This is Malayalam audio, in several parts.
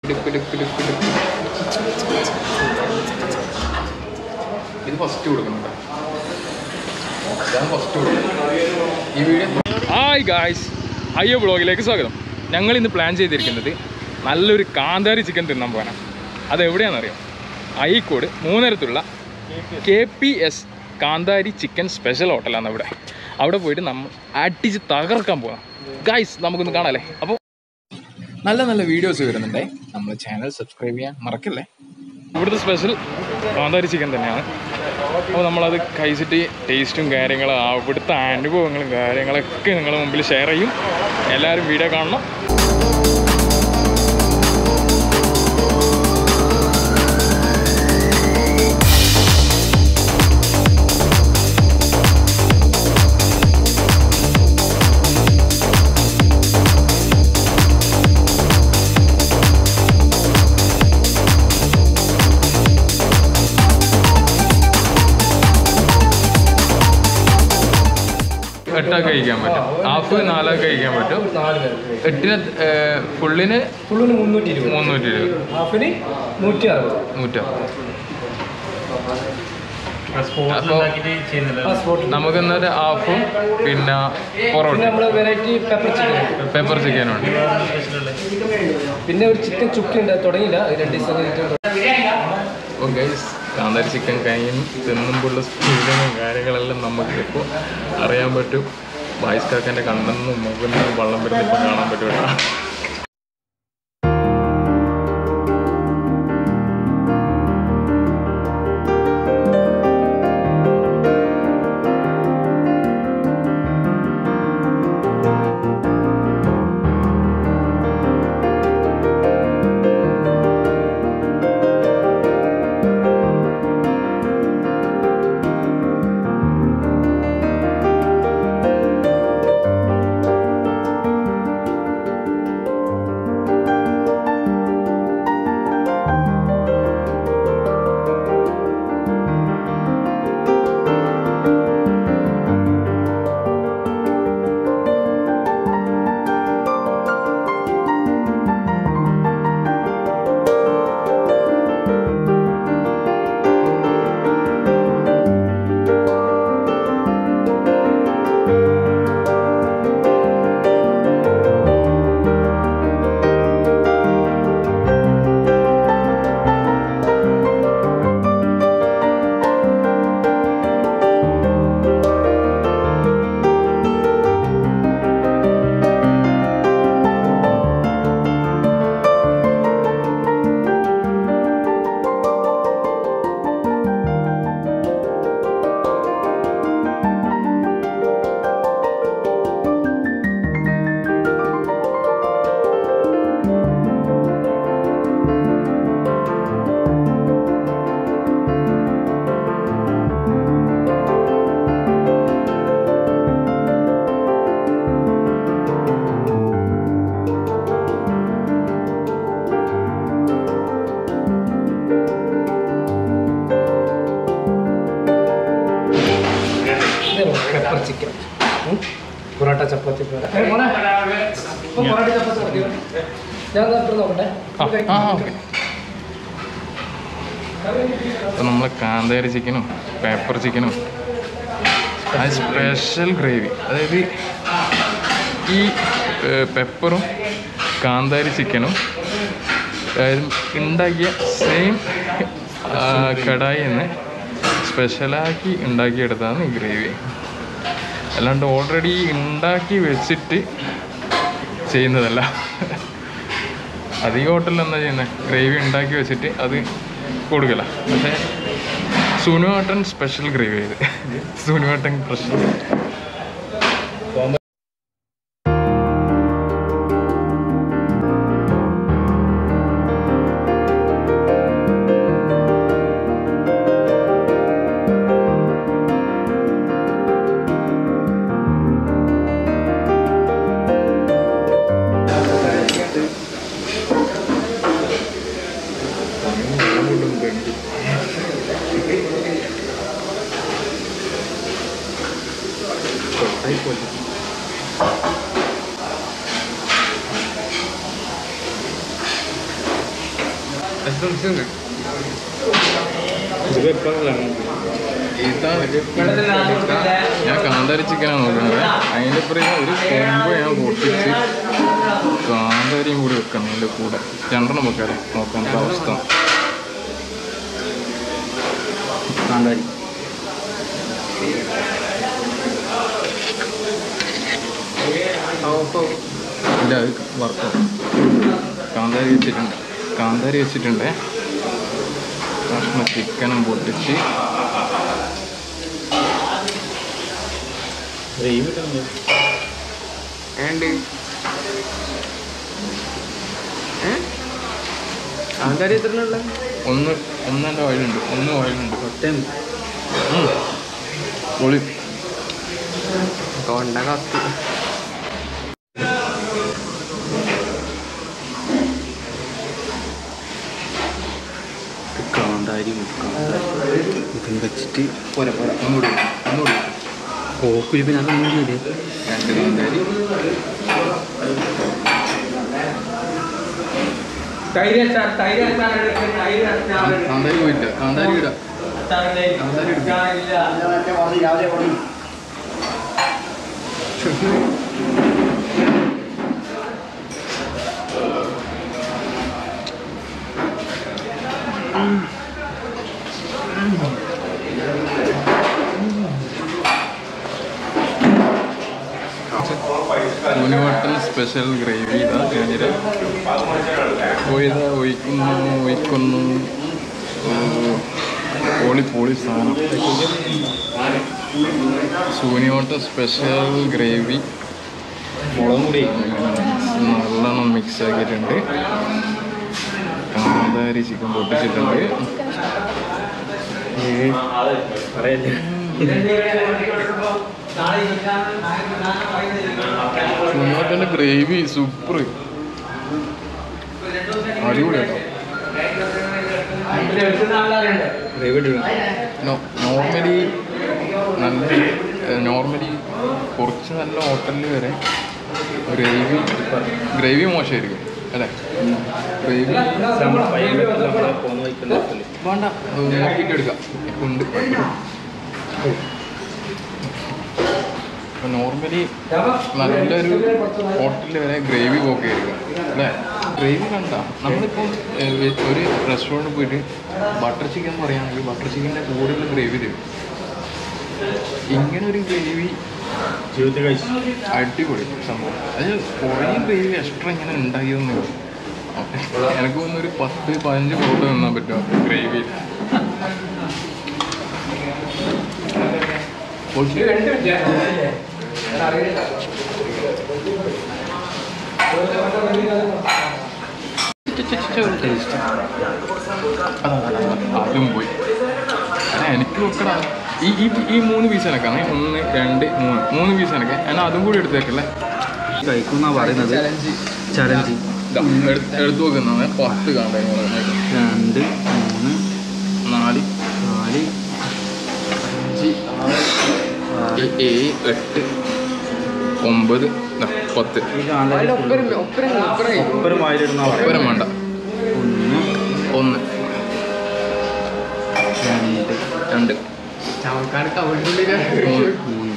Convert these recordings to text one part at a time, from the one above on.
ഡിപ്പ് ഡിപ്പ് ഡിപ്പ് ഡിപ്പ് ഇത് ഫസ്റ്റ് കൊടുക്കുന്നുണ്ട് ഇതാണ് ഫസ്റ്റ് കൊടുക്കുന്നത് ഈ വീഡിയോ ഹായ് ഗായ്സ് അയ്യോ ബ്ലോഗിലേക്ക് സ്വാഗതം ഞങ്ങൾ ഇന്ന് പ്ലാൻ ചെയ്തിരിക്കുന്നത് നല്ലൊരു കാന്താരി ചിക്കൻ തിന്നാൻ പോകാനാണ് അതെവിടെയാണെന്നറിയാം അയക്കോട് മൂന്നരത്തുള്ള കെ പി എസ് കാന്താരി ചിക്കൻ സ്പെഷ്യൽ ഹോട്ടലാണ് അവിടെ അവിടെ പോയിട്ട് നമ്മൾ അടിച്ച് തകർക്കാൻ പോകാം ഗായ്സ് നമുക്കൊന്ന് കാണാല്ലേ അപ്പോൾ നല്ല നല്ല വീഡിയോസ് വരുന്നുണ്ടേ നമ്മൾ ചാനൽ സബ്സ്ക്രൈബ് ചെയ്യാൻ മറക്കല്ലേ ഇവിടുത്തെ സ്പെഷ്യൽ കാന്താരി ചിക്കൻ തന്നെയാണ് അപ്പോൾ നമ്മളത് കഴിച്ചിട്ട് ടേസ്റ്റും കാര്യങ്ങളും അവിടുത്തെ അനുഭവങ്ങളും കാര്യങ്ങളൊക്കെ നിങ്ങളുടെ മുമ്പിൽ ഷെയർ ചെയ്യും എല്ലാവരും വീഡിയോ കാണണം എട്ടൊക്കെ കഴിക്കാൻ പറ്റും ഹാഫ് നാലൊക്കെ കഴിക്കാൻ പറ്റും നാല് പേർ എട്ടിന് ഫുള്ളിന് ഫുള്ളിന് മുന്നൂറ്റി ഇരുപത് മുന്നൂറ്റി ഇരുപത് ഹാഫിന് നൂറ്റി അറുപത് നൂറ്റമ്പത് ആ സ്പോട്ട് നമുക്ക് ഇന്നൊരു ഹാഫും പിന്നെ പൊറോട്ട പിന്നെ നമ്മൾ വെറൈറ്റി പെപ്പർ ചിക്കൻ പെപ്പർ ചിക്കനും ഉണ്ട് പിന്നെ ഒരു ചിക്കൻ ചുക്കി ഉണ്ട് അത് തുടങ്ങിയില്ല അത് രണ്ട് ദിവസം കഴിഞ്ഞിട്ട് അപ്പോൾ ഗൈസ് കാന്താരി ചിക്കൻ കൈയും തിന്നുമ്പോഴുള്ള സ്പീഡും കാര്യങ്ങളെല്ലാം നമുക്ക് ഇപ്പോൾ അറിയാൻ പറ്റും വായിസ് കാക്കൻ്റെ കണ്ണെന്നും മുഖന്നും വള്ളം വരുന്ന ഇപ്പോൾ കാണാൻ പറ്റും കേട്ടോ പെപ്പർ ചിക്കൻ പൊറോട്ട ചപ്പാത്തി പൊറോട്ട ഏ, മോനെ, ഇപ്പൊ പൊറോട്ട ചപ്പാത്തി മതി ഞാൻ ദാ ഇപ്പുറത്ത് നോക്കട്ടെ ആ ആ ഓക്കെ അപ്പോൾ നമ്മൾ കാന്താരി ചിക്കനും പേപ്പർ ചിക്കനും അത് സ്പെഷ്യൽ ഗ്രേവി അതായത് ഈ പെപ്പറും കാന്താരി ചിക്കനും അതായത് ഉണ്ടാക്കിയ സെയിം കടായി നിന്ന് സ്പെഷ്യലാക്കി ഉണ്ടാക്കിയെടുത്തതാണ് ഈ ഗ്രേവി അല്ലാണ്ട് ഓൾറെഡി ഉണ്ടാക്കി വെച്ചിട്ട് ചെയ്യുന്നതല്ല അധികം ഹോട്ടലിൽ എന്താ ചെയ്യുന്നത് ഗ്രേവി ഉണ്ടാക്കി വെച്ചിട്ട് അത് കൊടുക്കല പക്ഷേ സുനുവാട്ടൻ സ്പെഷ്യൽ ഗ്രേവി ഇത് സുനുവാട്ടൻ സ്പെഷ്യൽ എസൻസ് ഉണ്ട് ഇതിപ്പോ എപ്പോഴാണ് ഇതാണ് ഞാൻ കാന്താരി ചിക്കനാണ് നോക്കുന്നത് അതിൻ്റെ ഇപ്പുറം ഒരു കൊമ്പ് ഞാൻ പൊട്ടിച്ച് കാന്താരിയും കൂടി വെക്കണം അതിൻ്റെ കൂടെ രണ്ടെണ്ണം വെക്കാറ് നോക്കാൻ അവസ്ഥ കാന്താരി ഇല്ല അത് വറുത്തോ കാന്താരി വെച്ചിട്ടുണ്ട് കാന്താരി വെച്ചിട്ടുണ്ട് കഷ്ണം ചിക്കനും പൊട്ടിച്ച് ഗ്രേവി ഇട്ടുണ്ട് ഏണ്ട് ആൾക്കാർ എത്ര ഒന്ന് ഒന്നെൻ്റെ ഓയിലുണ്ട് ഒന്ന് ഓയിലുണ്ട് ഒറ്റ പൊളി തൊണ്ട കത്ത് കാന്താരി കാന്താരി ഇതും വെച്ചിട്ട് പോരാ പോരാ ഒന്നുകൂടി ഒന്നുകൂടി കോക്കുരുപ്പിന് അതൊന്നും ചെയ്തേ രണ്ട് കാന്താരി കാന്താരി പോയില്ല കാന്താരി ഇടാം കാന്താരി എടുക്കാം മുനിവട്ടൻ സ്പെഷ്യൽ ഗ്രേവി ഇതാ ഞാനിത് പോയിതാ ഒഴിക്കുന്നു ഒഴിക്കുന്നു ഓ, പൊളി പൊളി സാധനം സൂനിയോട്ടൻ സ്പെഷ്യൽ ഗ്രേവി മുളകും കൂടി നല്ലോണം മിക്സ് ആക്കിയിട്ടുണ്ട് കാന്താരി ചിക്കൻ പൊട്ടിച്ചിട്ടുണ്ട് പറയല്ലേ സൂനിയോട്ടൻ്റെ ഗ്രേവി സൂപ്പർ അടിപൊളിയാട്ടോ ഗ്രേവി ഇട്ടില്ല നോർമലി നല്ല നോർമലി കുറച്ച് നല്ല ഹോട്ടലിൽ വരെ ഗ്രേവി ഗ്രേവി മോശമായിരിക്കും അല്ലേ ഗ്രേവി നമ്മുടെ വൈകിട്ട് നമ്മളെ പോന്ന വയ്ക്കുന്ന വേണ്ട അത് നോക്കിയിട്ട് എടുക്കാം ഉണ്ട് നോർമലി നല്ലൊരു ഹോട്ടലിൽ വരെ ഗ്രേവി ഒക്കെ ആയിരിക്കും അല്ലേ ഗ്രേവി കണ്ട നമ്മളിപ്പോൾ ഏഹ്, വെ- ഒരു റെസ്റ്റോറൻറ്റിൽ പോയിട്ട് ബട്ടർ ചിക്കൻ എന്ന് പറയുകയാണെങ്കിൽ ബട്ടർ ചിക്കൻ്റെ കൂടുതൽ ഗ്രേവി തരും ഇങ്ങനെ ഒരു ഗ്രേവി ജീവിതത്തിൽ കഴിച്ചു അടിപൊളി സംഭവം അത് കുറേ ഗ്രേവി എക്സ്ട്രാ ഇങ്ങനെ ഉണ്ടാക്കിയതെന്ന് എനിക്ക് തോന്നുന്നു ഒരു പത്ത് പതിനഞ്ച് ഫോട്ടോ തന്നാൻ പറ്റുമോ ഗ്രേവി അതും പോയി അല്ല എനിക്ക് നോക്കടാ ഈ ഈ ഈ മൂന്ന് പീസ് എനക്കാണ് ഒന്ന് രണ്ട് മൂന്ന് മൂന്ന് പീസ് എനക്ക് എന്നാൽ അതും കൂടി എടുത്തേക്കല്ലേ കഴിക്കുന്ന പറയുന്നത് ചലഞ്ച് ഇതാ, എടുത്ത് എടുത്ത് നോക്കുന്നതാണ് പത്ത് കാണാൻ രണ്ട് മൂന്ന് നാല് നാല് അഞ്ച് ആറ് ഏ- ഏഴ് എട്ട് ഒമ്പത് ദാ, പത്ത് ഈ കാന്താരി ഒപ്പരം ഒപ്പരം ഒപ്പരം ഒപ്പരം വായിലിടുന്ന ഒപ്പരം വേണ്ട ഒന്ന് ഒന്ന് രണ്ട് രണ്ട് ചവക്കാട് കവിളിൻ്റെ മൂന്ന് മൂന്ന്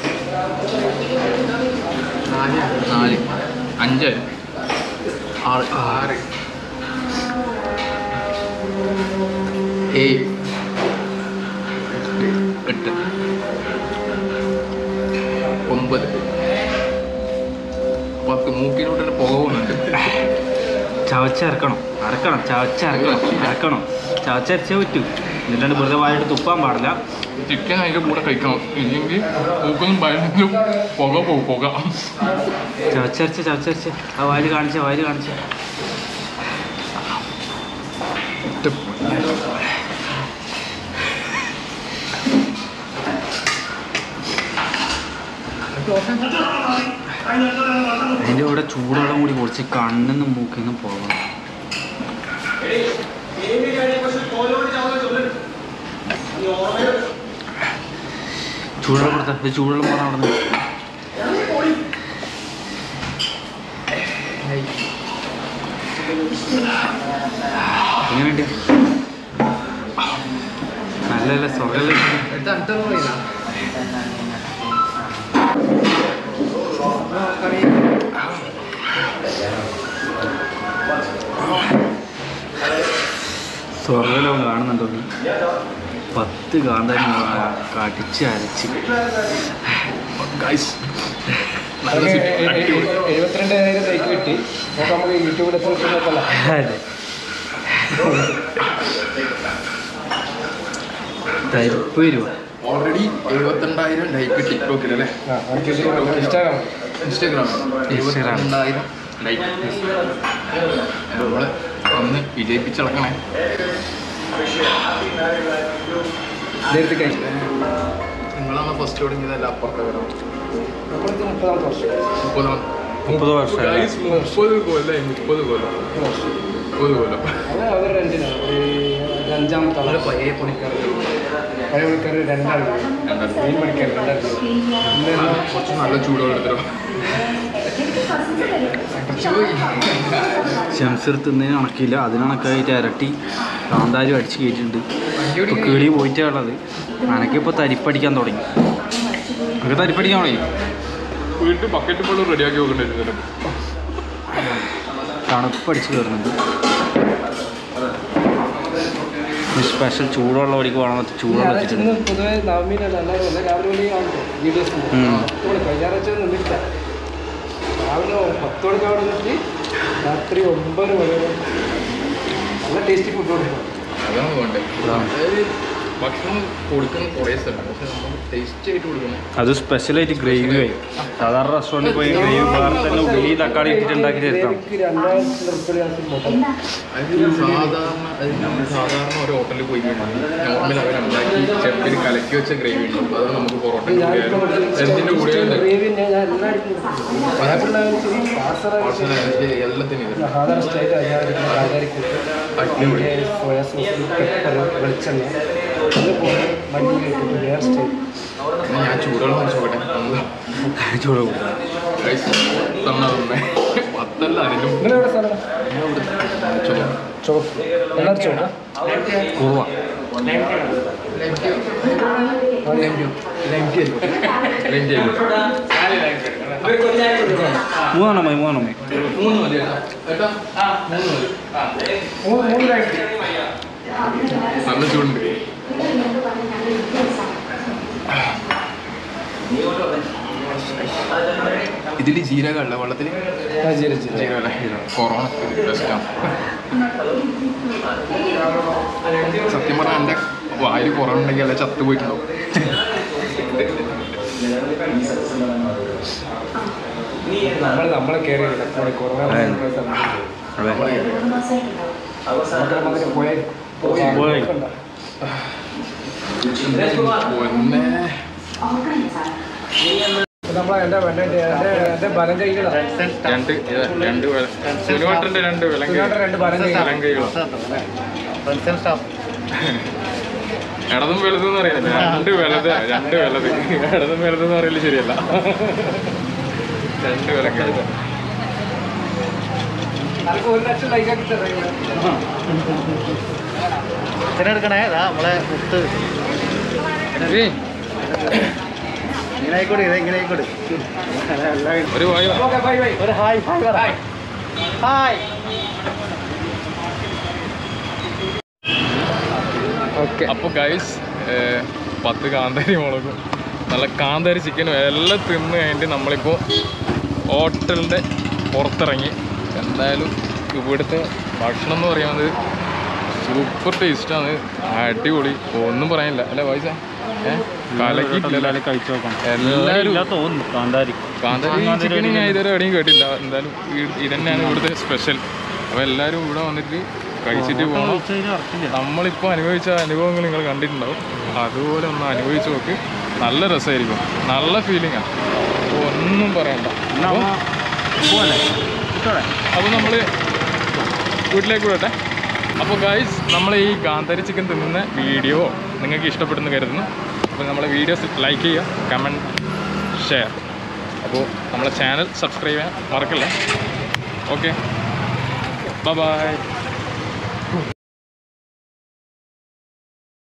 നാല് നാല് അഞ്ച് ആറ് ആറ് ഏഴ് എട്ട് ഒമ്പത് പത്ത് മൂക്കിലോട്ട് തന്നെ പുക പോകുന്നുണ്ട് ചവച്ചരക്കണം അരക്കണം ചവച്ചരക്കണം അരക്കണം ചവച്ചരച്ചേ പറ്റൂ എന്നിട്ടാണ്ട് വെറുതെ വായിട്ട് തുപ്പാൻ പാടില്ല ചിക്കൻ അതിൻ്റെ കൂടെ കഴിക്കണം ഇല്ലെങ്കിൽ മൂക്കൊന്നും ഭയങ്കര പുക പോകും പുക ചവച്ചരച്ച് ചവച്ചരച്ച് ആ വായിൽ കാണിച്ച വായിൽ കാണിച്ച അതിൻ്റെ കൂടെ ചൂടുവെള്ളം കൂടി കുറച്ച് കണ്ണിന്നും മൂക്കിന്നും പോകണം ചൂടുവെള്ളം കൊടുത്ത ഇത് ചൂടുവെള്ളം പോകണം അവിടെ നിന്ന് എങ്ങനെയുണ്ട് നല്ല നല്ല സുഖമല്ലേ എടുത്ത് അടുത്തൊന്നും പോയില്ല സ്വർഗലോകം കാണുന്നുണ്ടോ നീ പത്ത് കാന്താരി കടിച്ച് അരച്ച് ഗൈസ് നല്ല നമുക്ക് സെറ്റ് എ- എ- അടിപൊളി എഴുപത്തിരണ്ടായിരം ലൈക്ക് കിട്ടി നമുക്ക് നമുക്ക് യൂട്യൂബിൽ എത്ര കിട്ടും നോക്കല്ല അതെ തരിപ്പ് രൂപ ഓൾറെഡി എഴുപത്തിരണ്ടായിരം ലൈക്ക് ടിക്ടോക്കിൽ അല്ലേ ആ നമുക്ക് ഇൻസ്റ്റാഗ്രാം ഇൻസ്റ്റാഗ്രാം എഴുപത്തിരണ്ടായിരം ലൈക്ക് നമ്മള് ഒന്ന് വിജയിപ്പിച്ചിളക്കണേ നേരത്തെ കഴിച്ചു നിങ്ങളാണ് ഫസ്റ്റ് തുടങ്ങിയതല്ല അപ്പുറത്തെ വരാം നമ്മളിത് മുപ്പതാമത്തെ വർഷം മുപ്പതാം മുപ്പത് വർഷമായി Guys, മുപ്പത് കൊല്ലം മുപ്പത് കൊല്ലം മുപ്പത് കൊല്ലം അത് അവർ രണ്ടിനാണ് ഒരു ഒരു അഞ്ചാമത്തെ ആള് പഴയ പണിക്കാർ പഴയ പണിക്കാർ രണ്ടാൾ മെയിൻ പണിക്കാർ രണ്ടാൾ ആ, കുറച്ച് നല്ല ചൂടുവെള്ളം എടുത്തോ ശംസർ തിന്നതിന് കണക്കില്ല അതിനണക്കായിട്ട് ഇരട്ടി കാന്താരി അടിച്ച് കയറ്റിട്ടുണ്ട് ഇപ്പോൾ കിളി പോയിട്ടേ ഉള്ളത് അനക്കിപ്പോൾ തരിപ്പടിക്കാൻ തുടങ്ങി നമുക്ക് തരിപ്പടിക്കാൻ തുടങ്ങി വീട്ടിൽ ബക്കറ്റ് പോലും റെഡിയാക്കി വെക്കേണ്ടി തണുപ്പടിച്ച് കയറുന്നുണ്ട് സ്പെഷ്യൽ ചൂടുള്ള വടിക്ക് വേണം ചൂടുള്ള ഞായറാഴ്ച വെച്ചിട്ടുണ്ട് ഇന്ന് പൊതുവെ നവമീനല്ല എല്ലാവരും വന്ന് രാവിലെ മണി ആകുമ്പോൾ ജി ഡി എസ് ഉം. ഞായറാഴ്ച നിന്നില്ല രാവിലെ പത്ത് മണിക്ക് അവിടെ നിന്നിട്ട് രാത്രി ഒമ്പത് മണി വരെ നല്ല ടേസ്റ്റി ഫുഡ് കൊടുക്കണം അതാണ് വേണ്ടത് അതാണ്. അതായത് ഭക്ഷണം കൊടുക്കുന്ന കുറേ സ്ഥലം പക്ഷെ നമ്മൾ ടേസ്റ്റ് ആയിട്ട് കൊടുക്കണം അത് സ്പെഷ്യലായിട്ട് ഗ്രേവി ആയി സാധാരണ റെസ്റ്റോറൻറ്റിൽ പോയി ഗ്രേവി വേറെ തന്നെ ഉള്ളി തക്കാളി ഇട്ടിട്ട് ഉണ്ടാക്കി തരുത്താം ഗ്രേവിക്ക് രണ്ടായിരത്തി ഉറുപ്പിക മുതൽ അത് സാധാരണ അത് നമ്മൾ സാധാരണ ഒരു ഹോട്ടലിൽ പോയി കഴിഞ്ഞാൽ നോർമൽ അവരുണ്ടാക്കി ചെപ്പിൽ കലക്കി വെച്ച ഗ്രേവി ഉണ്ട് അത് നമുക്ക് പൊറോട്ടൻ്റെ ഞാനിപ്പോൾ കൂടെ എന്തിൻ്റെ കൂടെ ഗ്രേവി ഞാൻ എല്ലാവർക്കും കൊടുക്കും കാസർഗോഡ് എല്ലാത്തിനും ഇത് സാധാരണ സ്റ്റൈൽ അതായിരിക്കും കാതാരിക്കും അടിപൊളി സോയാ സോസ് പെപ്പർ വെളിച്ചെണ്ണ അതുപോലെ മഞ്ഞൾ ഇട്ടിട്ട് വേറെ സ്റ്റൈൽ എന്നാ ഞാൻ ചൂടുവെള്ളം കുടിച്ചോട്ടെ ചൂട് കൊടുക്കാം തന്നാ തന്നെ പത്തല്ല അതിലും നിങ്ങളെവിടെ സ്ഥലം ഞാൻ ഇവിടുത്തെ ചുമ ചുവപ്പ് എല്ലാവരും ചുവപ്പ് കുറവാ ലൈം ചെയ്തു മൂന്നെണ്ണം മതി മൂന്നെണ്ണം മതി മൂന്ന് മതി ഏട്ടാ മൂന്ന് മതി മൂന്ന് മൂന്ന് ലൈറ്റ് നല്ല ചൂടുണ്ട് ഇതിൽ ജീരകമല്ല വെള്ളത്തിൽ ആ ശരി ശരി ജീരകമല്ല കൊറോണ ബെസ്റ്റാണ് സത്യം പറഞ്ഞാൽ എൻ്റെ വായിൽ കൊറോണ ഉണ്ടെങ്കിൽ അല്ല ചത്തു പോയിട്ടുണ്ടാവും നമ്മൾ നമ്മളെ കയറി കുറേ കുറേ അതെ. അതെ മകനെ പോയാൽ പോയി. ഒന്നേ നമ്മളെ എൻ്റെ എൻ്റെ എൻ്റെ എൻ്റെ ബലം കൈകളാണ് രണ്ട് ഇത് രണ്ട് സുനുവാട്ടൻ്റെ രണ്ട് വിലങ്കൈ രണ്ട് ബലം കൈകൾ വിലങ്കൈകളാണ് ഇടതും വലുതെന്ന് അറിയില്ല രണ്ട് വലത് രണ്ട് വലത് ഇടതും വലതെന്ന് പറയല് ശരിയല്ല രണ്ട് വിലങ്കൈ നമുക്ക് ഒരു ലക്ഷം ലൈക്കാക്കി തരാം എടുക്കണേ ഇതാ നമ്മളെ മുത്ത് ഇങ്ങനെ ആയിക്കോട്ടെ ഇത് ഇങ്ങനെ ആയിക്കോട്ടെ ഒരു വായു ഓക്കെ ബൈ ബൈ ഒരു ഹായ് ഹായ് പറ ഹായ് ഓക്കെ അപ്പോൾ ഗൈസ് പത്ത് കാന്താരി മുളകും നല്ല കാന്താരി ചിക്കനും എല്ലാം തിന്ന് കഴിഞ്ഞിട്ട് നമ്മളിപ്പോൾ ഹോട്ടലിൻ്റെ പുറത്തിറങ്ങി എന്തായാലും ഇവിടുത്തെ ഭക്ഷണം എന്ന് പറയുന്നത് സൂപ്പർ ടേസ്റ്റാണ് അടിപൊളി ഒന്നും പറയാനില്ല അല്ലേ വൈസ ഏഹ് കലക്കിയിട്ടില്ല കഴിച്ചു നോക്കണം എല്ലാവരും തോന്നുന്നു കാന്താരി കാന്താരി ചിക്കൻ ഞാൻ ഇതുവരെ എവിടെയും കേട്ടില്ല എന്തായാലും ഈ- ഇതന്നെയാണ് ഇവിടുത്തെ സ്പെഷ്യൽ അപ്പോൾ എല്ലാവരും ഇവിടെ വന്നിട്ട് കഴിച്ചിട്ട് പോകണം നമ്മളിപ്പോൾ അനുഭവിച്ച അനുഭവങ്ങൾ നിങ്ങൾ കണ്ടിട്ടുണ്ടാവും അതുപോലെ ഒന്ന് അനുഭവിച്ച് നോക്ക് നല്ല രസമായിരിക്കും നല്ല ഫീലിംഗാണ് അപ്പോൾ ഒന്നും പറയണ്ട അപ്പോൾ നമ്മൾ വീട്ടിലേക്ക് വിടട്ടെ അപ്പോൾ ഗായ്സ് നമ്മൾ ഈ കാന്താരി ചിക്കൻ തിന്നുന്ന വീഡിയോ നിങ്ങൾക്ക് ഇഷ്ടപ്പെടുന്നു കരുതുന്നു അപ്പോൾ നമ്മളെ വീഡിയോസ് ലൈക്ക് ചെയ്യുക കമൻറ്റ് ഷെയർ അപ്പോൾ നമ്മളെ ചാനൽ സബ്സ്ക്രൈബ് ചെയ്യാൻ മറക്കല്ലേ ഓക്കെ ബൈ